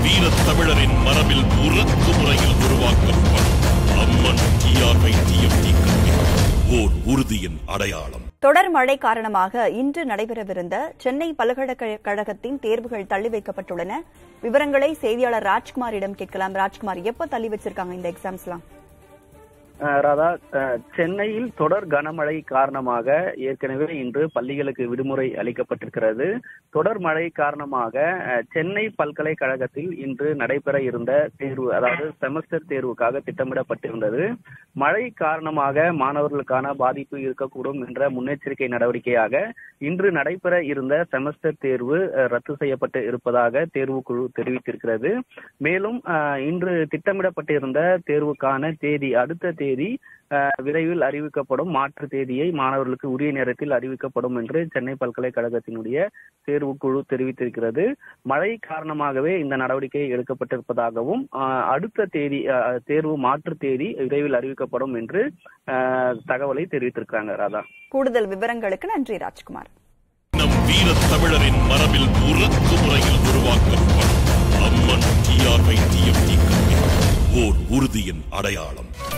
வீரத் தமிழரின் மரபில் உறக்கு முறையில் உருவாக்கப்படும் அம்மன் டிஆர்ஐ டிஎம்டி கல்வி ஓர் உறுதியின் அடையாளம் தொடர் மழை காரணமாக இன்று நடைபெறவிருந்த சென்னை பல்கலைக்கழகத்தின் தேர்வுகள் தள்ளி வைக்கப்பட்டுள்ளன விவரங்களை செய்தியாளர் ராஜ்குமாரிடம் கேட்கலாம் ராஜ்குமார் எப்ப தள்ளி வச்சிருக்காங்க இந்த எக்ஸாம்ஸ்லாம் அஹ் ராதா அஹ் சென்னையில் தொடர் கனமழை காரணமாக ஏற்கனவே இன்று பள்ளிகளுக்கு விடுமுறை அளிக்கப்பட்டிருக்கிறது தொடர் மழை காரணமாக அஹ், சென்னை பல்கலைக்கழகத்தில் இன்று நடைபெற இருந்த தேர்வு அதாவது செமஸ்டர் தேர்வுக்காக திட்டமிடப்பட்டிருந்தது மழை காரணமாக மாணவர்களுக்கான பாதிப்பு இருக்கக்கூடும் என்ற முன்னெச்சரிக்கை நடவடிக்கையாக இன்று நடைபெற இருந்த செமஸ்டர் தேர்வு அஹ், ரத்து செய்யப்பட்டு இருப்பதாக தேர்வுக்குழு தெரிவித்திருக்கிறது மேலும் அஹ், இன்று திட்டமிடப்பட்டிருந்த தேர்வுக்கான தேதி அடுத்த தேதி அஹ், விரைவில் அறிவிக்கப்படும் மாற்று தேதியை மாணவர்களுக்கு உரிய நேரத்தில் அறிவிக்கப்படும் என்று சென்னை பல்கலைக்கழகத்தினுடைய தேர்வுக்குழு தெரிவித்திருக்கிறது மழை காரணமாகவே இந்த நடவடிக்கை எடுக்கப்பட்டிருப்பதாகவும் அஹ், அடுத்த தேதி அஹ், தேர்வு மாற்று தேதி விரைவில் அறிவிக்கப்படும் என்று அஹ், தகவலை தெரிவித்திருக்காங்க ராதா கூடுதல் விவரங்களுக்கு நன்றி ராஜ்குமார் நம் வீரத் தமிழரின் மரபில் உறக்கு முறையில் உருவாக்கப்படும் அம்மன் டிஆர்ஐ டிஎம்டி கல்வி ஓர் உறுதியின் அடையாளம்